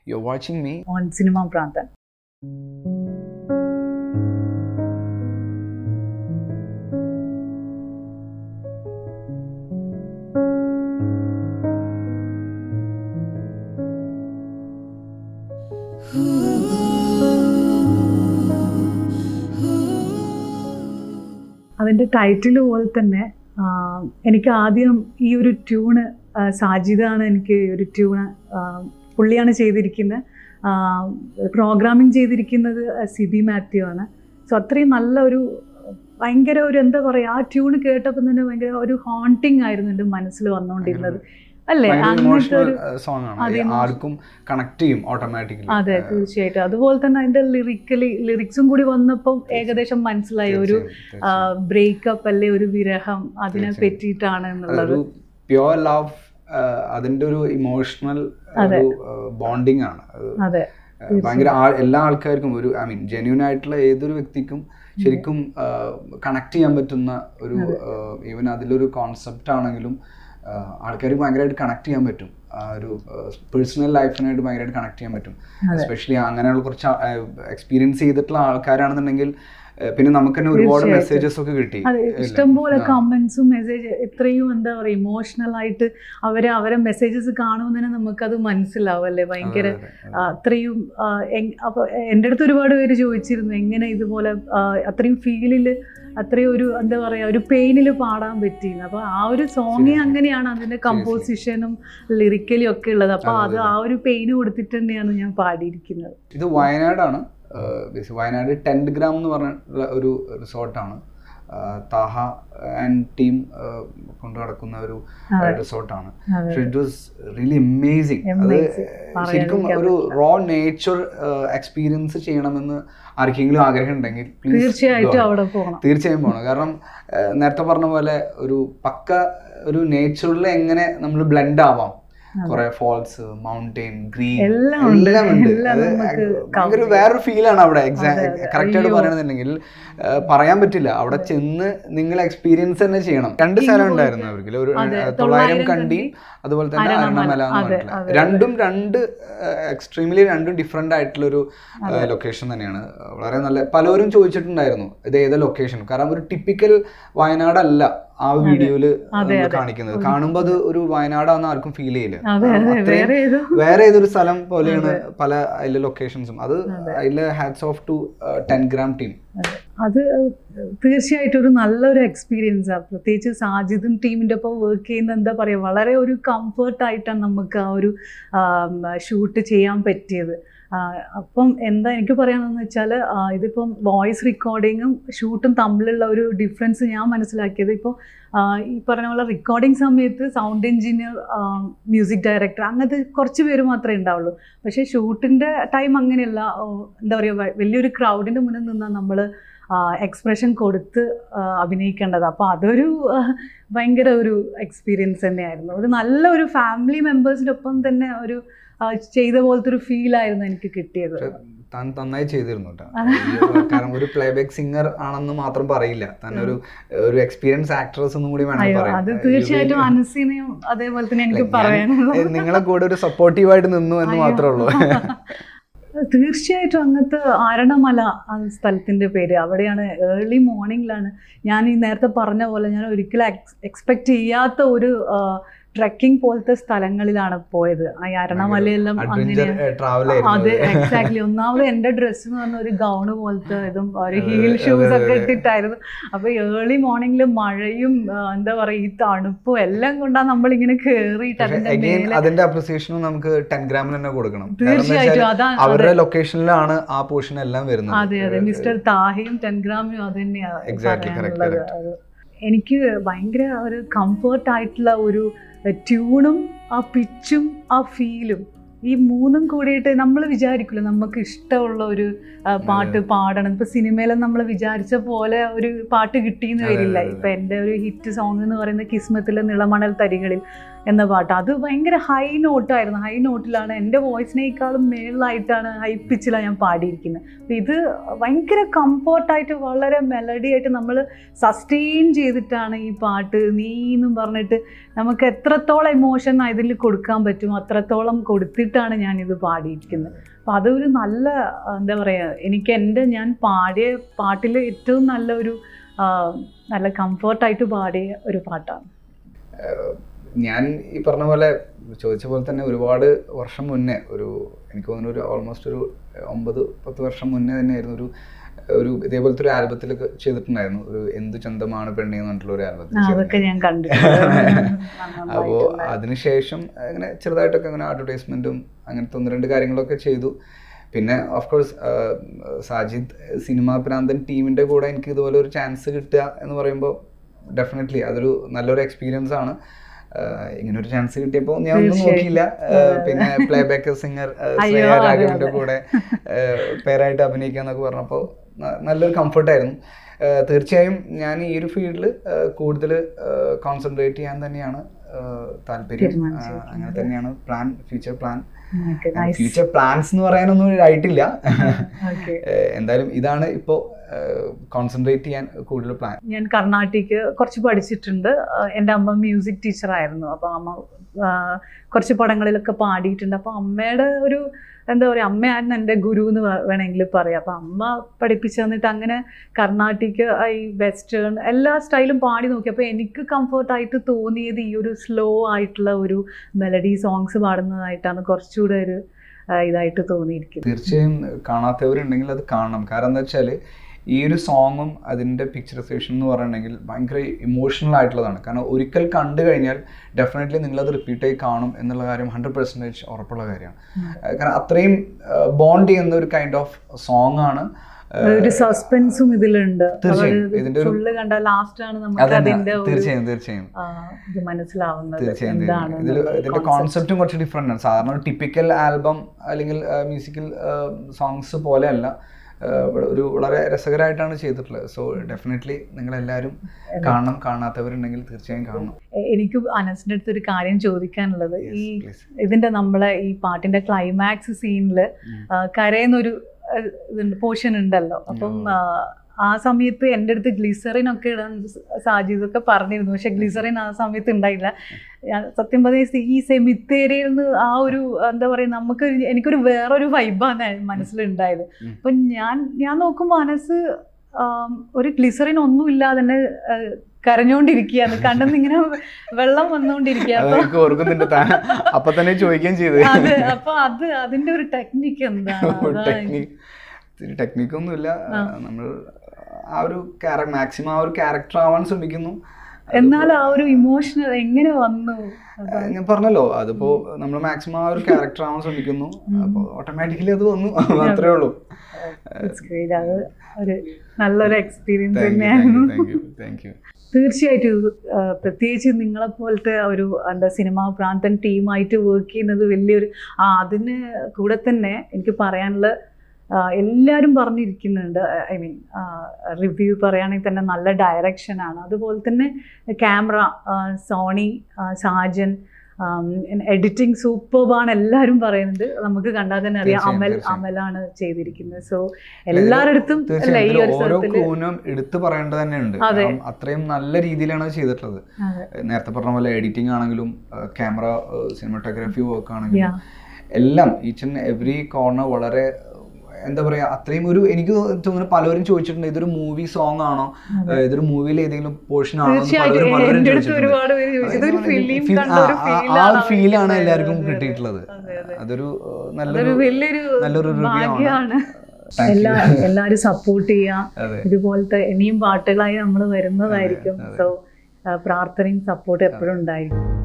You're watching me on Cinema Prantan. അതിൻ്റെ title പോലെ തന്നെ ആ, എനിക്ക് ആദ്യം ഈ ഒരു ട്യൂണ് സാജിദാണ് എനിക്ക് ഈ ഒരു ട്യൂണ് പുള്ളിയാണ് ചെയ്തിരിക്കുന്നത് പ്രോഗ്രാമിംഗ് ചെയ്തിരിക്കുന്നത് സിബി മാത്യു ആണ് സോ അത്രയും നല്ല ഒരു ഭയങ്കര ഒരു എന്താ പറയുക ആ ട്യൂണ് കേട്ടപ്പോൾ തന്നെ ഭയങ്കര ഒരു ഹോണ്ടിങ് ആയിരുന്നു എൻ്റെ മനസ്സിൽ വന്നുകൊണ്ടിരുന്നത് അല്ലേ ഭയങ്കര അങ്ങനത്തെ ഇമോഷണൽ ഒരു സോങ് ആണ് അതെ, ഈ emotional. ആർക്കും കണക്ട് ചെയ്യും ഓട്ടോമാറ്റിക്കലി അതെ തീർച്ചയായിട്ടും അതുപോലെ തന്നെ അതിൻ്റെ ലിറിക്കലി ലിറിക്സും കൂടി വന്നപ്പം ഏകദേശം മനസ്സിലായി ഒരു ബ്രേക്കപ്പ് അല്ലെ ഒരു വിരഹം അതിനെ തീർച്ചയായും. പറ്റിയിട്ടാണ് എന്നുള്ളത് ഒരു പ്യുവർ ലവ് അതിന്റെ ഒരു ഇമോഷണൽ അതെ. ഒരു ബോണ്ടിങ് ആണ് അത് അതെ ഏഹ് ഭയങ്കര ആ- എല്ലാ ആൾക്കാർക്കും ഒരു ഐ മീൻ ജെന്യൂൻ ആയിട്ടുള്ള ഏതൊരു വ്യക്തിക്കും ശരിക്കും കണക്ട് ചെയ്യാൻ പറ്റുന്ന ഒരു ഈവൻ അതിലൊരു കോൺസെപ്റ്റ് ആണെങ്കിലും ആൾക്കാർക്ക് ഭയങ്കരമായിട്ട് കണക്ട് ചെയ്യാൻ പറ്റും ആ ഒരു പേഴ്സണൽ ലൈഫിനായിട്ട് ഭയങ്കരമായിട്ട് കണക്ട് ചെയ്യാൻ പറ്റും എസ്പെഷ്യലി അങ്ങനെയുള്ള കുറച്ച് എക്സ്പീരിയൻസ് ചെയ്തിട്ടുള്ള ആൾക്കാരാണെന്നുണ്ടെങ്കിൽ ഏഹ് പിന്നെ നമുക്ക് തന്നെ ഒരുപാട് തീർച്ചയായിട്ടും. മെസ്സേജസ് ഒക്കെ കിട്ടി അതെ ഇല്ലേ? ഇഷ്ടംപോലെ ആ. കമന്റ്സും മെസ്സേജ് എത്രയും എന്താ പറയുക ഇമോഷണൽ ആയിട്ട് അവരെ അവരെ മെസ്സേജസ് കാണുമ്പോൾ തന്നെ നമുക്കത് മനസ്സിലാവും അല്ലേ ഭയങ്കര അതെ, അതെ, അതെ. ആ, അത്രയും ആ, എങ്- അപ്പൊ എൻ്റെ അടുത്ത് ഒരുപാട് പേര് ചോദിച്ചിരുന്നു എങ്ങനെ ഇതുപോലെ ആ, അത്രയും ഫീലിൽ അത്രയും ഒരു എന്താ പറയാ ഒരു പെയിനിൽ പാടാൻ പറ്റിയെന്ന് അപ്പൊ ആ ഒരു സോങ് Seriously. അങ്ങനെയാണ് അതിന്റെ കമ്പോസിഷനും ലിറിക്കലും ഒക്കെ ഉള്ളത് അപ്പൊ അതെ, അത് അതെ. ആ ഒരു പെയിന് കൊടുത്തിട്ട് തന്നെയാണ് ഞാൻ പാടിയിരിക്കുന്നത് ഇത് വയനാടാണ് ആഹ് ബേസിക് വയനാട് ടെൻറ്റ് ഗ്രാം എന്ന് പറഞ്ഞ ഒരു റിസോർട്ടാണ് താഹ ആൻഡ് ടീം കൊണ്ടു നടക്കുന്ന ഒരു അതെ. റിസോർട്ടാണ് അതെ. പക്ഷെ ഇറ്റ് വാസ് റിയലി അമേസിങ് അത് Amazing. ശരിക്കും പറയാതിരിക്കാൻ ഒരു റോ നേച്ചർ എക്സ്പീരിയൻസ് ചെയ്യണമെന്ന് ആർക്കെങ്കിലും ആഗ്രഹം ഉണ്ടെങ്കിൽ please തീർച്ചയായിട്ടും go. അവിടെ പോകണം തീർച്ചയായും പോകണം കാരണം ആഹ് നേരത്തെ പറഞ്ഞ പോലെ ഒരു പക്ക ഒരു നേച്ചറിൽ എങ്ങനെ നമ്മൾ ബ്ലെൻഡ് ആവാം കുറെ ഫോൾസ് മൗണ്ടെയിൻ ഗ്രീൻ എല്ലാം ഉണ്ട്. എല്ലാം ഉണ്ട് എല്ലാം അത് നമുക്ക് ഭയങ്കര cover വേറൊരു ഫീലാണ് അവിടെ എക്സാ അതെ, അതെ. കറക്റ്റ് ആയിട്ട് അയ്യോ. പറയണമെന്നുണ്ടെങ്കിൽ ആഹ് പറയാൻ പറ്റില്ല അവിടെ ചെന്ന് നിങ്ങൾ എക്സ്പീരിയൻസ് തന്നെ ചെയ്യണം രണ്ട് സ്ഥലം ഉണ്ടായിരുന്നു അവർക്ക് ഒരു അതെ, ആഹ് തൊള്ളായിരം തൊള്ളായിരം കണ്ടി, കണ്ടി അതുപോലെ തന്നെ അരണമല. അരണമല എന്ന് അതെ, പറഞ്ഞിട്ടുള്ള അതെ, രണ്ടും രണ്ട് എക്സ്ട്രീംലി രണ്ടും ഡിഫറെന്റ് ആയിട്ടുള്ള ഒരു ലൊക്കേഷൻ തന്നെയാണ് വളരെ നല്ല പലരും ചോദിച്ചിട്ടുണ്ടായിരുന്നു ഇത് ഏതാ ലൊക്കേഷൻ കാരണം ഒരു ടിപ്പിക്കൽ വയനാടല്ല ആ വീഡിയോയില് അതെ, നമ്മൾ അതെ. കാണിക്കുന്നത് കാണുമ്പോൾ അത് ഒരു വയനാടാന്ന് ആർക്കും ഫീൽ ചെയ്യില്ല അതെ അതെ അത്രയും വേറെ ഏതോ വേറെ ഏതൊരു സ്ഥലം പോലെയാണ് പല അതിലെ ലൊക്കേഷൻസും അത് അതിലെ hats off to ten gram team അതെ. അത് തീർച്ചയായിട്ടും ഒരു നല്ലൊരു എക്സ്പീരിയൻസ് ആണ് പ്രത്യേകിച്ച് സാജിദും ടീമിൻ്റെ ഒപ്പം വർക്ക് ചെയ്യുന്ന എന്താ പറയുക വളരെ ഒരു കംഫർട്ടായിട്ടാണ് നമുക്ക് ആ ഒരു ഷൂട്ട് ചെയ്യാൻ പറ്റിയത് ആ, അപ്പം എന്താ എനിക്ക് പറയാനെന്ന് വെച്ചാൽ ഇതിപ്പം വോയിസ് റെക്കോർഡിങ്ങും ഷൂട്ടും തമ്മിലുള്ള ഒരു ഡിഫറൻസ് ഞാൻ മനസ്സിലാക്കിയത് ഇപ്പോൾ ഈ പറഞ്ഞ പോലെ റെക്കോർഡിങ് സമയത്ത് സൗണ്ട് എഞ്ചിനീയർ മ്യൂസിക് ഡയറക്ടർ അങ്ങനത്തെ കുറച്ച് പേര് മാത്രമേ ഉണ്ടാവുള്ളൂ പക്ഷേ ഷൂട്ടിൻ്റെ ടൈം അങ്ങനെയല്ല ഓ, എന്താ പറയുക വലിയൊരു ക്രൗഡിൻ്റെ മുന്നിൽ നിന്നാൽ നമ്മൾ എക്സ്പ്രഷൻ കൊടുത്ത് ആ, അഭിനയിക്കേണ്ടത് അപ്പോൾ അതൊരു ആ, ഭയങ്കര ഒരു എക്സ്പീരിയൻസ് തന്നെയായിരുന്നു ഒരു നല്ല ഒരു ഫാമിലി മെമ്പേഴ്സിൻ്റെ ഒപ്പം തന്നെ ഒരു ആ, ചെയ്ത പോലത്തെ ഒരു ഫീലായിരുന്നു എനിക്ക് കിട്ടിയത് താൻ നന്നായി ചെയ്തിരുന്നു കേട്ടോ കാരണം ഒരു പ്ലേബാക്ക് സിംഗർ ആണെന്ന് മാത്രം പറയില്ല തന്നെ ഒരു ഒരു എക്സ്പീരിയൻസ് ആക്ട്രസ് എന്നും കൂടി വേണം അയ്യോ പറയാൻ അത് തീർച്ചയായിട്ടും അനസിനെയും അതേപോലെ തന്നെ എനിക്ക് ഞാൻ- പറയാനുള്ളത് ഏ, നിങ്ങളെ കൂടെ ഒരു സപ്പോർട്ടീവായിട്ട് നിന്നു എന്ന് അയ്യോ. മാത്രമേ ഉള്ളൂ തീർച്ചയായിട്ടും അങ്ങനത്തെ ആരണമല ആ സ്ഥലത്തിൻ്റെ പേര് അവിടെയാണ് ഏർലി മോർണിംഗിലാണ് ഞാൻ ഈ നേരത്തെ പറഞ്ഞ പോലെ ഞാൻ ഒരിക്കലും എക്സ്പെക്ട് ചെയ്യാത്ത ഒരു ട്രക്കിംഗ് പോലത്തെ സ്ഥലങ്ങളിലാണ് പോയത് ആ ഈ അരണമലയെല്ലാം അഡ്വഞ്ചർ അങ്ങനെയാണ് ട്രാവൽ അതെ എക്സാക്ട്ലി ഒന്നാമത് എൻ്റെ ഡ്രസ്സ് എന്ന് പറഞ്ഞ ഒരു ഗൗണ് പോലത്തെ ഇതും ഒരു അതെ, ഹീൽ അതെ, ഷൂസ് ഒക്കെ അതെ. ഇട്ടിട്ടായിരുന്നു അപ്പൊ ഏർലി മോർണിംഗിൽ മഴയും ആ, എന്താ പറയാ ഈ തണുപ്പും എല്ലാം കൊണ്ടാ നമ്മളിങ്ങനെ കേറിയിട്ട് അതിന്റെ അഗൈൻ മേലെ അതിന്റെ അപ്രിസിയേഷനും നമുക്ക് ടെൻ ഗ്രാമിൽ തന്നെ കൊടുക്കണം കാരണം എന്താ തീർച്ചയായിട്ടും വെച്ചാല് അതാ അവരുടെ ലൊക്കേഷനിലാണ് ആ പോർഷൻ എല്ലാം വരുന്നത് അതെ അതെ മിസ്റ്റർ താഹയും ടെൻഗ്രാമിയും അത് തന്നെയാണ് Exactly, correct, പറയാനുള്ളത് അത് എനിക്ക് ഭയങ്കര ഒരു കംഫർട്ട് ആയിട്ടുള്ള ഒരു ട്യൂണും ആ പിച്ചും ആ ഫീലും ഈ മൂന്നും കൂടിയിട്ട് നമ്മൾ വിചാരിക്കില്ല നമുക്ക് ഇഷ്ടമുള്ള ഒരു ആ, പാട്ട് പാടണം ഇപ്പൊ സിനിമയിൽ നമ്മൾ വിചാരിച്ച പോലെ ഒരു പാട്ട് കിട്ടിയെന്ന് അതെ, വരില്ല അതെ, അതെ. ഇപ്പൊ എൻ്റെ ഒരു ഹിറ്റ് സോങ് എന്ന് പറയുന്നത് കിസ്മത്തിലെ നിളമണൽ തരികളിൽ എന്ന പാട്ട് അത് ഭയങ്കര ഹൈ നോട്ടായിരുന്നു ഹൈ നോട്ടിലാണ് എൻ്റെ വോയിസിനേക്കാളും മേളിലായിട്ടാണ് ഹൈ പിച്ചിലാണ് ഞാൻ പാടിയിരിക്കുന്നത് അപ്പം ഇത് ഭയങ്കര കംഫർട്ടായിട്ട് വളരെ മെലഡി ആയിട്ട് നമ്മൾ സസ്റ്റെയിൻ ചെയ്തിട്ടാണ് ഈ പാട്ട് നീ എന്നും പറഞ്ഞിട്ട് നമുക്ക് എത്രത്തോളം ഇമോഷൻ ഇതിൽ കൊടുക്കാൻ പറ്റും അത്രത്തോളം കൊടുത്തിട്ടാണ് ഞാനിത് പാടിയിരിക്കുന്നത് അപ്പം അതൊരു നല്ല എന്താ പറയുക എനിക്ക് എൻ്റെ ഞാൻ പാടിയ പാട്ടിൽ ഏറ്റവും നല്ലൊരു ആ, നല്ല കംഫർട്ടായിട്ട് പാടിയ ഒരു പാട്ടാണ് ഞാൻ ഈ പറഞ്ഞ പോലെ ചോദിച്ച പോലെ തന്നെ ഒരുപാട് വർഷം മുന്നേ ഒരു എനിക്ക് തോന്നുന്നു ഒരു ഓൾമോസ്റ്റ് ഒരു ഒമ്പത് പത്ത് വർഷം മുന്നേ തന്നെയായിരുന്നു ഒരു ഒരു ഇതേപോലത്തെ ഒരു ആൽബത്തിലൊക്കെ ചെയ്തിട്ടുണ്ടായിരുന്നു ഒരു എന്തു ചന്തമാണ് പെണ്ണി എന്ന് പറഞ്ഞിട്ടുള്ള ഒരു ആൽബത്തിൽ ആ, അതൊക്കെ ചെയ്തിട്ടുണ്ടായിരുന്നു. ഞാൻ കണ്ടിട്ടുണ്ട് അപ്പോൾ നന്നായിട്ടുണ്ട്. അതിനുശേഷം അങ്ങനെ ചെറുതായിട്ടൊക്കെ അങ്ങനെ അഡ്വർടൈസ്മെന്റും അങ്ങനത്തെ ഒന്ന് രണ്ട് കാര്യങ്ങളൊക്കെ ചെയ്തു പിന്നെ of course Sajid Cinema Prantan ടീമിന്റെ കൂടെ എനിക്ക് ഇതുപോലെ ഒരു ചാൻസ് കിട്ടുക എന്ന് പറയുമ്പോൾ ഡെഫിനറ്റ്ലി അതൊരു നല്ലൊരു എക്സ്പീരിയൻസ് ആണ് ആഹ് ഇങ്ങനെ ഒരു ചാൻസ് കിട്ടിയപ്പോൾ ഞാൻ ഒന്നും തീർച്ചയായും. നോക്കിയില്ല ആഹ് പിന്നെ പ്ലേ ബാക്ക് സിംഗർ അയ്യോ, ശ്രേയ അതെ, രാഘവന്റെ അതെ. കൂടെ ആഹ് പേരായിട്ട് അഭിനയിക്കുക എന്നൊക്കെ പറഞ്ഞപ്പോൾ നല്ലൊരു കംഫർട്ടായിരുന്നു തീർച്ചയായും ഞാൻ ഈ ഒരു ഫീൽഡിൽ കൂടുതൽ കോൺസെൻട്രേറ്റ് ചെയ്യാൻ തന്നെയാണ് ആഹ് താല്പര്യം ആഹ് തീരുമാനിച്ചിരിക്കുന്നത്. അങ്ങനെ തന്നെയാണ് plan future plan Okay, nice. Future plans എന്ന് പറയാനൊന്നും ആയിട്ടില്ല Okay. ഏഹ് എന്തായാലും ഇതാണ് ഇപ്പോൾ കോൺസെൻട്രേറ്റ് ചെയ്യാൻ കൂടുതൽ പ്ലാൻ ഞാൻ കർണാട്ടിക് കുറച്ച് പഠിച്ചിട്ടുണ്ട് ആഹ് എൻ്റെ അമ്മ മ്യൂസിക് ടീച്ചറായിരുന്നു അപ്പോൾ അമ്മ ആഹ് കുറച്ച് പടങ്ങളിലൊക്കെ പാടിയിട്ടുണ്ട് അപ്പോൾ അമ്മയുടെ ഒരു എന്താ പറയുക അമ്മയായിരുന്നു എൻ്റെ ഗുരു എന്ന് വേ- വേണമെങ്കിൽ പറയാം അപ്പോൾ അമ്മ പഠിപ്പിച്ചു തന്നിട്ട് അങ്ങനെ കർണാട്ടിക് ഈ വെസ്റ്റേൺ എല്ലാ സ്റ്റൈലും പാടി നോക്കി അപ്പോൾ എനിക്ക് കംഫർട്ടായിട്ട് തോന്നിയത് ഈ ഒരു സ്ലോ ആയിട്ടുള്ള ഒരു മെലഡി സോങ്സ് പാടുന്നതായിട്ടാണ് കുറച്ചുകൂടെ ഒരു ആഹ് ഇതായിട്ട് തോന്നിയിരിക്കുന്നത് തീർച്ചയായും കാണാത്തവരുണ്ടെങ്കിൽ അത് കാണണം കാരണം എന്താ വെച്ചാൽ ഈ ഒരു സോങ്ങും അതിൻ്റെ പിക്ചറൈസേഷൻ എന്ന് പറയണമെങ്കിൽ ഭയങ്കര ഇമോഷണൽ ആയിട്ടുള്ളതാണ് കാരണം ഒരിക്കൽ കണ്ടു കഴിഞ്ഞാൽ ഡെഫിനറ്റ്ലി നിങ്ങളത് റിപ്പീറ്റ് ആയി കാണും എന്നുള്ള കാര്യം ഹൺഡ്രഡ് പെർസെൻറ്റേജ് ഉറപ്പുള്ള കാര്യമാണ് ഏഹ് കാരണം അത്രയും ബോണ്ട് ചെയ്യുന്ന ഒരു കൈൻഡ് ഓഫ് സോങ് ആണ് ഏഹ് ഒരു സസ്പെൻസും ഇതിലുണ്ട് തീർച്ചയായും. ഇതിന്റെ ഒരു- ഫുള്ള് കണ്ട ലാസ്റ്റ് ആണ് നമുക്ക് അതന്നെ, അതിന്റെ ഒരു തീർച്ചയായും തീർച്ചയായും ആ, ഇത് മനസ്സിലാവുന്നത് തീർച്ചയായും എന്താണ് ഇതിൽ ഇതിന്റെ കോൺസെപ്റ്റും കുറച്ച് ഡിഫറെൻ്റ് ആണ് സാധാരണ ഒരു ടിപ്പിക്കൽ ആൽബം അല്ലെങ്കിൽ മ്യൂസിക്കൽ സോങ്സ് പോലെയല്ല ആഹ് ഇവിടെ ഒരു വളരെ രസകരമായിട്ടാണ് ചെയ്തിട്ടുള്ളത് സോ ഡെഫിനറ്റ്ലി നിങ്ങളെല്ലാവരും കാണണം കാണാത്തവരുണ്ടെങ്കിൽ തീർച്ചയായും കാണണം എനിക്ക് അനസിന്റെ അടുത്ത് ഒരു കാര്യം ചോദിക്കാനുള്ളത് Yes, ഈ please. ഇതിന്റെ നമ്മളെ ഈ പാട്ടിന്റെ ക്ലൈമാക്സ് സീനിൽ കരയുന്നൊരു ആ, ഇതുണ്ട് പോർഷൻ ഉണ്ടല്ലോ അപ്പം ഓ. ആ, ആ സമയത്ത് എൻ്റെ അടുത്ത് ഗ്ലിസറിൻ ഒക്കെ ഇടാൻ സാജിദൊക്കെ പറഞ്ഞിരുന്നു പക്ഷെ ഗ്ലിസറിൻ ആ സമയത്ത് ഉണ്ടായില്ല ഞാൻ സത്യം പറഞ്ഞ ഈ സെമിത്തേരിയിൽ നിന്ന് ആ ഒരു എന്താ പറയുക നമുക്ക് ഒരു- എനിക്കൊരു വേറൊരു വൈബാണ് മനസ്സിലുണ്ടായത് ഉം. അപ്പം ഞാൻ ഞാൻ നോക്കുമ്പോൾ മനസ്സ് ആം, ഒരു ഗ്ലിസറിൻ ഒന്നും ഇല്ലാതെ തന്നെ ആ, കരഞ്ഞോണ്ടിരിക്കുകയാണ് കണ്ണെന്ന് ഇങ്ങനെ വെള്ളം വന്നുകൊണ്ടിരിക്കുക അത് അപ്പൊ എനിക്ക് ഓർക്കുന്നുണ്ട് താൻ അപ്പൊ തന്നെ ചോദിക്കുകയും ചെയ്ത് അത് അപ്പൊ അത് അതിന്റെ ഒരു ടെക്നിക്ക് എന്താണ് അതാ എനിക്ക് ടെക്നിക് ടെക്നിക്കൊന്നുമില്ല ആ. നമ്മൾ ആ ഒരു മാക്സിമം ആ ഒരു ക്യാരക്ടർ ആവാൻ ശ്രമിക്കുന്നു എന്നാൽ ആ ഒരു ഇമോഷണൽ എങ്ങനെ വന്നു അതാ. ഞാൻ പറഞ്ഞല്ലോ അതിപ്പോ നമ്മൾ മാക്സിമം ആ ഒരു ക്യാരക്ടർ ആവാൻ ശ്രമിക്കുന്നു അപ്പോൾ ഓട്ടോമാറ്റിക്കലി അത് വന്നു മാത്രമേ ഉള്ളൂ It's great. അത് ഒരു നല്ലൊരു എക്സ്പീരിയൻസ് താങ്ക് യു തന്നെയായിരുന്നു താങ്ക് യു താങ്ക് യു തീർച്ചയായിട്ടും ഇത്, ആ, പ്രത്യേകിച്ച് നിങ്ങളെ പോലത്തെ ഒരു എന്താ സിനിമാ പ്രാന്തൻ ടീമായിട്ട് വർക്ക് ചെയ്യുന്നത് വലിയൊരു ആ അതിന് കൂടെ തന്നെ എനിക്ക് പറയാനുള്ള ആ, എല്ലാവരും പറഞ്ഞിരിക്കുന്നുണ്ട് ഐ മീൻ റിവ്യൂ പറയുകയാണെങ്കിൽ തന്നെ നല്ല ഡയറക്ഷനാണ് അതുപോലെ തന്നെ ക്യാമറ സോണി ആ, സാജൻ എഡിറ്റിംഗ് സൂപ്പർബാണ് എല്ലാവരും പറയുന്നുണ്ട് നമുക്ക് കണ്ടാൽ തന്നെ അറിയാം തീർച്ചയായും, അമൽ തീർച്ചയായും. അമലാണ് ചെയ്തിരിക്കുന്നത് സോ എല്ലാവരുടെ തീർച്ചയായും ഈ ഇതില് ഒരു ഓരോ സ്ഥലത്തില് കൂനും എടുത്തു പറയേണ്ടത് തന്നെയുണ്ട് അതെ. കാരണം അത്രയും നല്ല രീതിയിലാണ് അത് ചെയ്തിട്ടുള്ളത് അതെ. നേരത്തെ പറഞ്ഞ പോലെ എഡിറ്റിംഗ് ആണെങ്കിലും ക്യാമറ സിനിമാറ്റോഗ്രാഫി വർക്ക് ആണെങ്കിലും Yeah. എല്ലാം ഈച്ച് ആൻഡ് എവറി കോർണർ വളരെ എന്താ പറയാ അത്രയും ഒരു എനിക്ക് തോന്നുന്നു പലരും ചോദിച്ചിട്ടുണ്ട് ഇതൊരു മൂവി സോങ് ആണോ ഏഹ് ഇതൊരു മൂവിയിൽ ഏതെങ്കിലും പോർഷൻ ആണോ എന്ന് തീർച്ചയായിട്ടും പലരും പലരും എൻ്റെ അടുത്ത് ചോദിച്ചിട്ടുണ്ട് ഒരുപാട് പേര് ചോദിച്ചു ഇതൊരു ഫിലിം ഫീൽ- കണ്ട ഒരു ആ- ആ- ഫീൽ ആ ഒരു ഫീലാണ് എല്ലാവർക്കും അതെ, അതെ. കിട്ടിയിട്ടുള്ളത് അതെ, അതെ. അതൊരു ഏഹ്, അതൊരു നല്ലൊരു വലിയൊരു നല്ലൊരു review ആണ്. ഭാഗ്യമാണ് Thank you. എല്ലാ എല്ലാരും സപ്പോർട്ട് ചെയ്യാം അതെ ഇതുപോലത്തെ ഇനിയും പാട്ടുകളായി നമ്മൾ വരുന്നതായിരിക്കും അതെ. സോ പ്രാർത്ഥനയും സപ്പോർട്ട് എപ്പോഴും ഉണ്ടായിരിക്കും